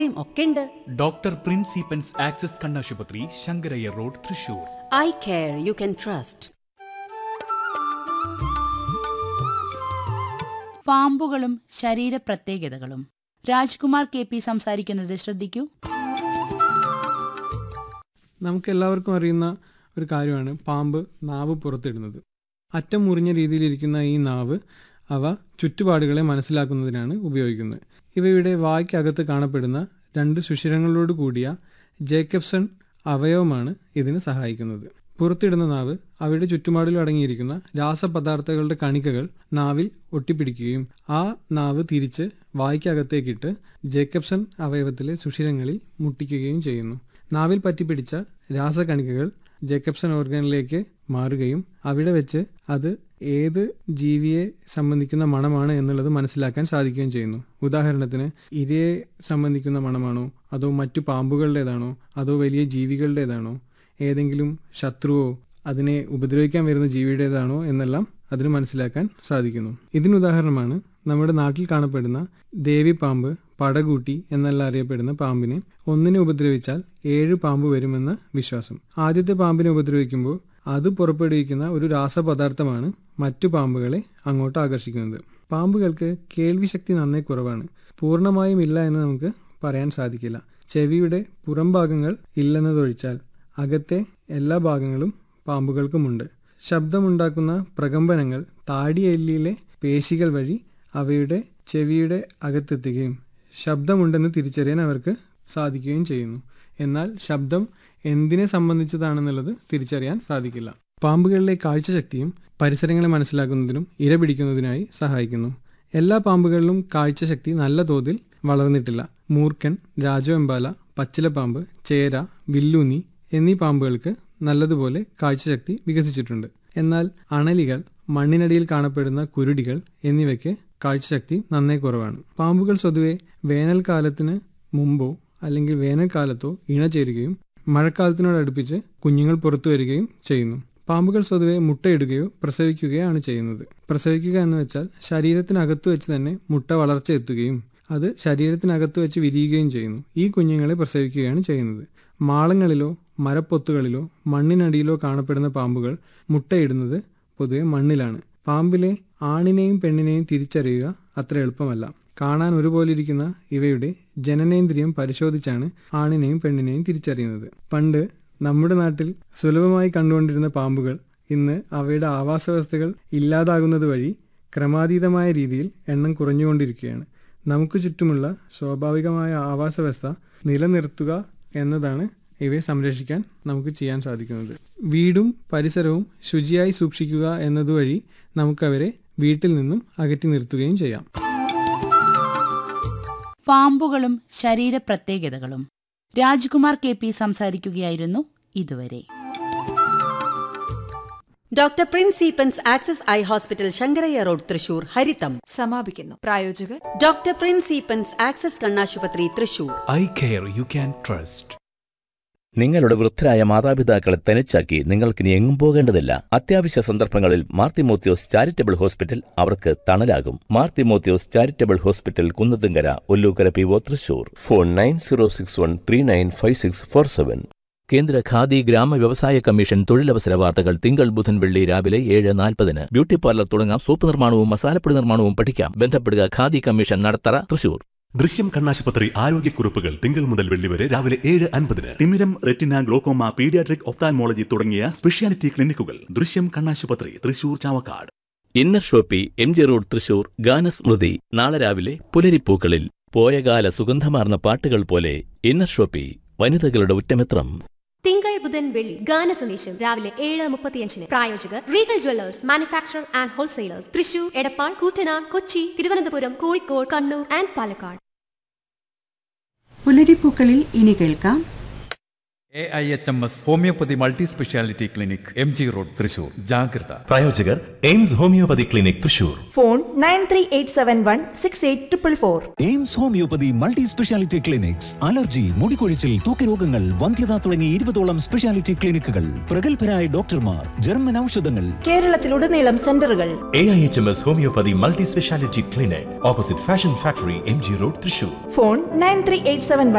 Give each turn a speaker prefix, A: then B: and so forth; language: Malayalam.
A: ഒക്കെ ഉണ്ട്
B: ഡോക്ടർ പ്രിൻസ് ഈപ്പൻസ് ആക്സസ് കണ്ണാശുപത്രി Sankaraiah road Thrissur
A: eye care you can trust
C: പാമ്പുകളും ശരീര പ്രത്യേകതകളും രാജ്കുമാർ കെ പി സംസാരിക്കുന്നത് ശ്രദ്ധിക്കൂ
D: നമുക്ക് എല്ലാവർക്കും അറിയുന്ന ഒരു കാര്യമാണ് പാമ്പ് നാവ് പുറത്തിടുന്നത് അറ്റം മുറിഞ്ഞ രീതിയിലിരിക്കുന്ന ഈ നാവ് അവ ചുറ്റുപാടുകളെ മനസ്സിലാക്കുന്നതിനാണ് ഉപയോഗിക്കുന്നത് ഇവയുടെ വായ്ക്കകത്ത് കാണപ്പെടുന്ന രണ്ട് സുഷിരങ്ങളോട് കൂടിയ ജേക്കബ്സൺ അവയവമാണ് ഇതിന് സഹായിക്കുന്നത് പുറത്തിടുന്ന നാവ് അവയുടെ ചുറ്റുപാടിൽ അടങ്ങിയിരിക്കുന്ന രാസപദാർത്ഥങ്ങളുടെ കണികകൾ നാവിൽ ഒട്ടിപ്പിടിക്കുകയും ആ നാവ് തിരിച്ച് വായ്ക്കകത്തേക്കിട്ട് ജേക്കബ്സൺ അവയവത്തിലെ സുഷിരങ്ങളിൽ മുട്ടിക്കുകയും ചെയ്യുന്നു നാവിൽ പറ്റിപ്പിടിച്ച രാസകണികകൾ ജേക്കബ്സൺ ഓർഗനിലേക്ക് മാറുകയും അവിടെ വെച്ച് അത് ഏത് ജീവിയെ സംബന്ധിക്കുന്ന മണമാണ് എന്നുള്ളത് മനസ്സിലാക്കാൻ സാധിക്കുകയും ചെയ്യുന്നു ഉദാഹരണത്തിന് ഇരയെ സംബന്ധിക്കുന്ന മണമാണോ അതോ മറ്റു പാമ്പുകളുടേതാണോ അതോ വലിയ ജീവികളുടേതാണോ ഏതെങ്കിലും ശത്രുവോ അതിനെ ഉപദ്രവിക്കാൻ വരുന്ന ജീവിയുടേതാണോ എന്നെല്ലാം അതിന് മനസ്സിലാക്കാൻ സാധിക്കുന്നു ഇതിനുദാഹരണമാണ് നമ്മുടെ നാട്ടിൽ കാണപ്പെടുന്ന ദേവിപ്പാമ്പ് പടകൂട്ടി എന്നെല്ലാം അറിയപ്പെടുന്ന പാമ്പിനെ ഒന്നിനെ ഉപദ്രവിച്ചാൽ ഏഴ് പാമ്പ് വരുമെന്ന വിശ്വാസം ആദ്യത്തെ പാമ്പിനെ ഉപദ്രവിക്കുമ്പോൾ അത് പുറപ്പെടുവിക്കുന്ന ഒരു രാസപദാർത്ഥമാണ് മറ്റു പാമ്പുകളെ അങ്ങോട്ട് ആകർഷിക്കുന്നത് പാമ്പുകൾക്ക് കേൾവി ശക്തി നന്നേ കുറവാണ് പൂർണ്ണമായും ഇല്ല എന്ന് നമുക്ക് പറയാൻ സാധിക്കില്ല ചെവിയുടെ പുറം ഭാഗങ്ങൾ ഇല്ലെന്നതൊഴിച്ചാൽ അകത്തെ എല്ലാ ഭാഗങ്ങളും പാമ്പുകൾക്കുമുണ്ട് ശബ്ദമുണ്ടാക്കുന്ന പ്രകമ്പനങ്ങൾ താടിയെല്ലിലെ പേശികൾ വഴി അവയുടെ ചെവിയുടെ അകത്തെത്തുകയും ശബ്ദമുണ്ടെന്ന് തിരിച്ചറിയാൻ അവർക്ക് സാധിക്കുകയും ചെയ്യുന്നു എന്നാൽ ശബ്ദം എന്തിനെ സംബന്ധിച്ചതാണെന്നുള്ളത് തിരിച്ചറിയാൻ സാധിക്കില്ല പാമ്പുകളിലെ കാഴ്ചശക്തിയും പരിസരങ്ങളെ മനസ്സിലാക്കുന്നതിനും ഇര പിടിക്കുന്നതിനായി സഹായിക്കുന്നു എല്ലാ പാമ്പുകളിലും കാഴ്ചശക്തി നല്ല തോതിൽ വളർന്നിട്ടില്ല മൂർഖൻ രാജവെമ്പാല പച്ചിലപ്പാമ്പ് ചേര വില്ലൂന്നി എന്നീ പാമ്പുകൾക്ക് നല്ലതുപോലെ കാഴ്ചശക്തി വികസിച്ചിട്ടുണ്ട് എന്നാൽ അണലികൾ മണ്ണിനടിയിൽ കാണപ്പെടുന്ന കുരുടികൾ എന്നിവയ്ക്ക് കാഴ്ചശക്തി നന്നേ കുറവാണ് പാമ്പുകൾ സ്വതുവെ വേനൽക്കാലത്തിന് മുമ്പോ അല്ലെങ്കിൽ വേനൽക്കാലത്തോ ഇണചേരുകയും മഴക്കാലത്തിനോടടുപ്പിച്ച് കുഞ്ഞുങ്ങൾ പുറത്തു വരികയും ചെയ്യുന്നു പാമ്പുകൾ സ്വതുവെ മുട്ടയിടുകയോ പ്രസവിക്കുകയാണ് ചെയ്യുന്നത് പ്രസവിക്കുക എന്ന് വെച്ചാൽ ശരീരത്തിനകത്ത് വെച്ച് തന്നെ മുട്ട വളർച്ച എത്തുകയും അത് ശരീരത്തിനകത്ത് വെച്ച് വിരിയുകയും ചെയ്യുന്നു ഈ കുഞ്ഞുങ്ങളെ പ്രസവിക്കുകയാണ് ചെയ്യുന്നത് മാളങ്ങളിലോ മരപ്പൊത്തുകളിലോ മണ്ണിനടിയിലോ കാണപ്പെടുന്ന പാമ്പുകൾ മുട്ടയിടുന്നത് പൊതുവെ മണ്ണിലാണ് പാമ്പിലെ ആണിനെയും പെണ്ണിനെയും തിരിച്ചറിയുക അത്ര എളുപ്പമല്ല കാണാൻ ഒരുപോലെ ഇരിക്കുന്ന ഇവയുടെ ജനനേന്ദ്രിയം പരിശോധിച്ചാണ് ആണിനെയും പെണ്ണിനെയും തിരിച്ചറിയുന്നത് പണ്ട് നമ്മുടെ നാട്ടിൽ സുലഭമായി കണ്ടുകൊണ്ടിരുന്ന പാമ്പുകൾ ഇന്ന് അവയുടെ ആവാസ വ്യവസ്ഥകൾ ഇല്ലാതാകുന്നത് വഴി ക്രമാതീതമായ രീതിയിൽ എണ്ണം കുറഞ്ഞുകൊണ്ടിരിക്കുകയാണ് നമുക്ക് ചുറ്റുമുള്ള സ്വാഭാവികമായ ആവാസ വ്യവസ്ഥ നിലനിർത്തുക എന്നതാണ് ഇവയെ സംരക്ഷിക്കാൻ നമുക്ക് ചെയ്യാൻ സാധിക്കുന്നത് വീടും പരിസരവും ശുചിയായി സൂക്ഷിക്കുക എന്നതുവഴി നമുക്കവരെ വീട്ടിൽ നിന്നും അകറ്റി നിർത്തുകയും ചെയ്യാം
C: പാമ്പുകളും ശരീര പ്രത്യേകതകളും രാജ്കുമാർ കെ പി സംസാരിക്കുകയായിരുന്നു ഇതുവരെ
A: doctor Prince Eappen's access eye hospital Sankaraiah road Thrissur ഹരിതം
E: സമാപിക്കുന്നു പ്രായോജകർ
A: ഡോക്ടർ പ്രിൻസ് ഈപ്പൻസ് ആക്സസ് കണ്ണാശുപത്രി Thrissur
B: eye care you can trust
F: നിങ്ങളുടെ വൃദ്ധരായ മാതാപിതാക്കളെ തനിച്ചാക്കി നിങ്ങൾക്കിനി എങ്ങും പോകേണ്ടതില്ല അത്യാവശ്യ സന്ദർഭങ്ങളിൽ മാർത്തിമോത്യോസ് ചാരിറ്റബിൾ ഹോസ്പിറ്റൽ അവർക്ക് തണലാകും Marthimothios charitable hospital Kunnathunkara Ollukkara P O Thrissur phone nine zero six one three nine five six four seven കേന്ദ്ര ഖാദി ഗ്രാമ വ്യവസായ കമ്മീഷൻ തൊഴിലവസര വാർത്തകൾ തിങ്കൾ ബുധൻ വെള്ളി രാവിലെ ഏഴ് നാൽപ്പതിന് ബ്യൂട്ടി പാർലർ തുടങ്ങാം സോപ്പ് നിർമ്മാണവും മസാലപ്പൊടി നിർമ്മാണവും പഠിക്കാം ബന്ധപ്പെടുക ഖാദി കമ്മീഷൻ നടത്തറ തൃശൂർ
G: ദൃശ്യം കണ്ണാശുപത്രി ആരോഗ്യക്കുറിപ്പുകൾ തിങ്കൾ മുതൽ വെള്ളി വരെ രാവിലെ ഏഴ് അൻപതിന് തിമിരം റെറ്റിന ഗ്ലോക്കോമ പീഡിയാട്രിക് ഒപ്താൻമോളജി തുടങ്ങിയ സ്പെഷ്യാലിറ്റി ക്ലിനിക്കുകൾ ദൃശ്യം കണ്ണാശുപത്രി Thrissur Chavakkad
F: inner shoppe M G road Thrissur Ganasmrithi നാളെ രാവിലെ പുലരിപ്പൂക്കളിൽ പോയകാല സുഗന്ധമാർന്ന പാട്ടുകൾ പോലെ ഇന്നർ ഷോപ്പി വനിതകളുടെ ഉറ്റമിത്രം
H: തിങ്കൾ ബുധൻ വെള്ളി ഗാന സന്ദേശം രാവിലെ ഏഴ് മുപ്പത്തിയഞ്ചിന് പ്രായോജകർ Regal jewellers manufacture and wholesalers Thrissur Edappal Koottanad Kochi Thiruvananthapuram Kozhikode Kannur and Palakkad
I: പുലരിപ്പൂക്കളിൽ ഇനി കേൾക്കാം
B: A I H M S homoeopathy multi speciality clinic M G road Thrissur ജാഗ്രത
E: പ്രായോജകർ AIMS homoeopathy clinic Thrissur
I: phone nine three eight seven one six eight triple four
J: AIMS homoeopathy multi speciality clinics allergy മുടികൊഴിച്ചിൽ ത്വക്കരോഗങ്ങൾ വന്ധ്യത തുടങ്ങി ഇരുപതോളം സ്പെഷ്യാലിറ്റി ക്ലിനിക്കുകൾ പ്രഗത്ഭരായ ഡോക്ടർമാർ ജർമ്മൻ ഔഷധങ്ങൾ
I: കേരളത്തിലുടനീളം സെന്ററുകൾ
E: A I H M S homoeopathy multi speciality clinic opposite fashion factory M G road Thrissur
I: phone nine three eight seven